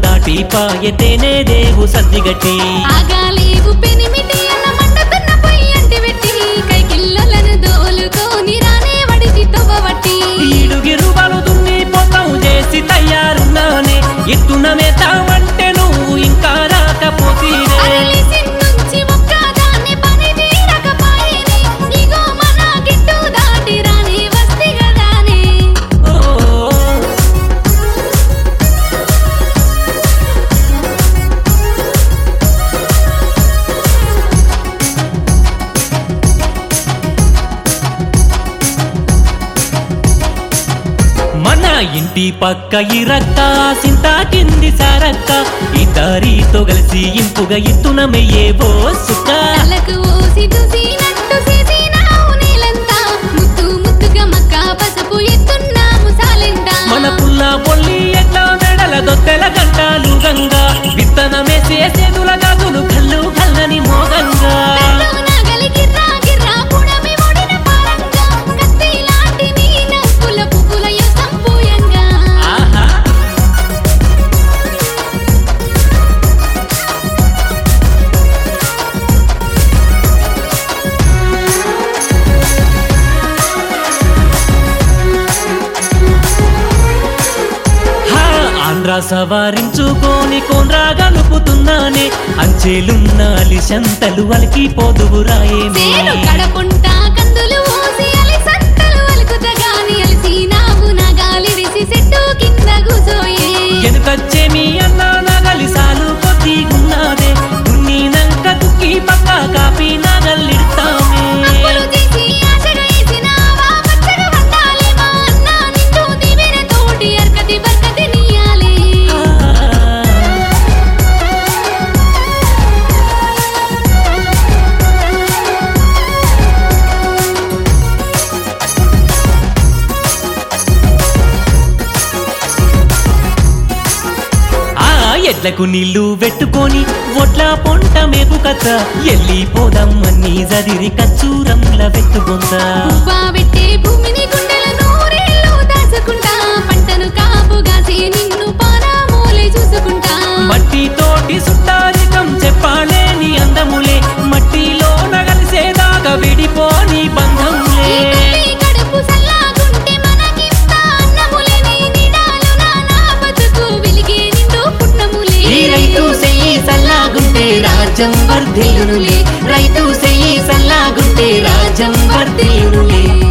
దాటి పాయతేనే దేవు సద్దిగట్టి ఆగాలేవు పెనిమిటి అన్న మండుతున్న పొయ్యి అంటి పెట్టి కైకిల్లలను దోలుకొని రానే వడిచి తవ్వబట్టి ఈడుగిరువలు దున్ని పొతం చేసి తయారున్నానే ఎత్తున మేతావంటే నువ్వు ఇంకా రాకపోతీనే అరలిసి నుంచి మొక్కదాన్ని పని తీరకపాయని ఇగో మన గిట్టు దాటి రాని వస్తి గదానే ఓ మన ఇంటి పక్క ఇరక్క సింత కింది సారక్క ఇద్దరితో కలిసి ఇంపుగా ఇత్తున మెయ్యేవో సుక్క తలకు ఓసి చూసినట్టు చేసినావు నీలంతా ముత్తు ముత్తుగా మక్క పసుపు ఎత్తున్నాము సాలెంట మన పుల్ల పొల్లి ఎట్లా మెడల దొత్తెల గంటాలు గంగా విత్తనమే చేసేదుల గదులు కల్లు కల్లని మోగంగా కళ్ళు నగలి గిర్రా గిర్రా పుడమి ఒడిన పరంగా కత్తి లాంటి నీ నవ్వుల పువ్వుల సంపూయంగా ఆహా హా, ఆంధ్ర సవారించుకొని కోన్రా గలుపుతున్నానే అంచెలున్న అలిశంతలు అలికి పోదువురాయేమే సేను కడపుంట కందులు ఓసి అలి సంతలు అలుకుతగాని అలిసి నావు నగాలిడిసి చెట్టు కింద కూసోయే ఎనుకచ్చే మీ అన్న నగలి సాలు కొద్దిగున్నాదే దున్నినంక తుక్కి పక్క కాపీ నగలిడతామే అప్పులు చేసి ఆశగా వేసినావా పచ్చగా వండాలి మా అన్న నిండు దివెన తోటి అర్కతి బర్కతి నీయాలి ఆ ఎడ్లకు నీళ్లు పెట్టుకొని ఒట్ల పొంట మేపు కథ ఎల్లిపోదాం అన్ని జదిరి కచ్చూరంల వెట్టుకుందా పువ్వా పెట్టే భూమిని గుండెల నూరేళ్ళు దాచుకుంటా పంటను కాపుగాసి నిన్ను పారామూలే చూసుకుంటా మట్టి తోటి సుట్టారికం చెప్పాలేని అందములే మట్టిలో నగలిసేదాకా విడిపోని ఈ బంధంలే తల్లి కడుపు సల్లాగుంటే మనకింత అన్నములే నీ నిడాలు నా నా బతుకు వెలిగే నిండు పుట్నములే ఈ రైతు సెయ్యి సల్లాగుంటే రాజ్యం వర్ధిల్లునులే రైతు సెయ్యి సల్లాగుంటే రాజ్యం వర్ధిల్లునులే